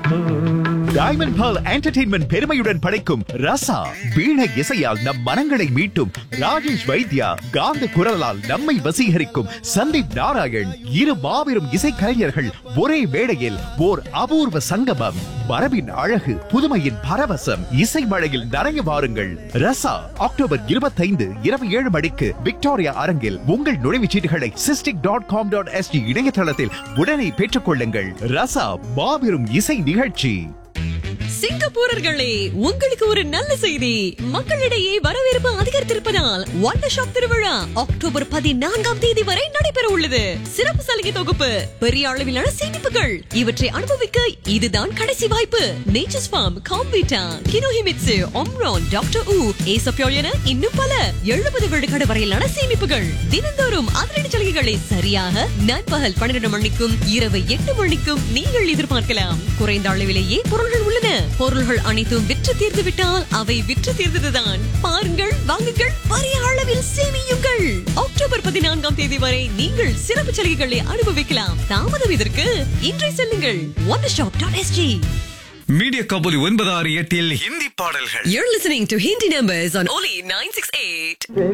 Diamond Pearl entertainment பெருமையுடன் படைக்கும் ரசா வீணை இசையால் நம் மனங்களை மீட்டும் ராஜேஷ் வைத்யா காந்த குரலால் நம்மை வசீகரிக்கும் சந்தீப் நாராயண் இரு மாபெரும் இசைக்கலைஞர்கள் ஒரே மேடையில் ஓர் அபூர்வ சங்கமம் மரபின் அழகு புதுமையின் பரவசம் இசை மழையில் நனைய வாருங்கள் ரசா அக்டோபர் இருபத்தைந்து இரவு ஏழு மணிக்கு விக்டோரியா அரங்கில் உங்கள் நுழைவுச் சீட்டுகளை Sistic dot com dot SG இணையதளத்தில் உடனே பெற்றுக் கொள்ளுங்கள் ரசா மாபெரும் இசை நிகழ்ச்சி சிங்கப்பூரர்களே உங்களுக்கு ஒரு நல்ல செய்தி மக்களிடையே வரவேற்பு அதிகரித்திருப்பதால் ஒண்டர் ஷாப் திருவிழா அக்டோபர் பதினான்காம் தேதி வரை நடைபெற உள்ளது சிறப்பு சலுகை தொகுப்பு பெரிய அளவிலான சேமிப்புகள் இவற்றை அனுபவிக்க இதுதான் கடைசி வாய்ப்பு நேச்சர்ஸ் ஃபார்ம் காம்பீட்டா கினோஹிமிட்சு ஒம்ரான் டாக்டர் ஊ ஏசப்யோல் என இன்னும் பல எழுபது விழுக்காடு வரையிலான சேமிப்புகள் தினந்தோறும் அதிரடி சலுகைகளை சரியாக நண்பகல் பன்னிரண்டு மணிக்கும் இரவு எட்டு மணிக்கும் நீங்கள் எதிர்பார்க்கலாம் குறைந்த அளவிலேயே பொருள்கள் உள்ளன பொருள்கள் அனைத்தும் விற்று தீர்ந்து விட்டால் அவை விற்று தீர்ந்ததுதான் பாருங்கள் வாங்குங்கள் பெரிய அளவில் சேமியுங்கள் அக்டோபர் பதினான்காம் தேதி வரை நீங்கள் சிறப்பு சலுகைகளை அனுபவிக்கலாம் தாமதம் இதற்கு இன்றை செல்லுங்கள் one shop dot SG media கபோலி ஒன்பது ஆறு எட்டில் ஹிந்தி பாடல்கள் You're listening to Hindi numbers on Oli 968.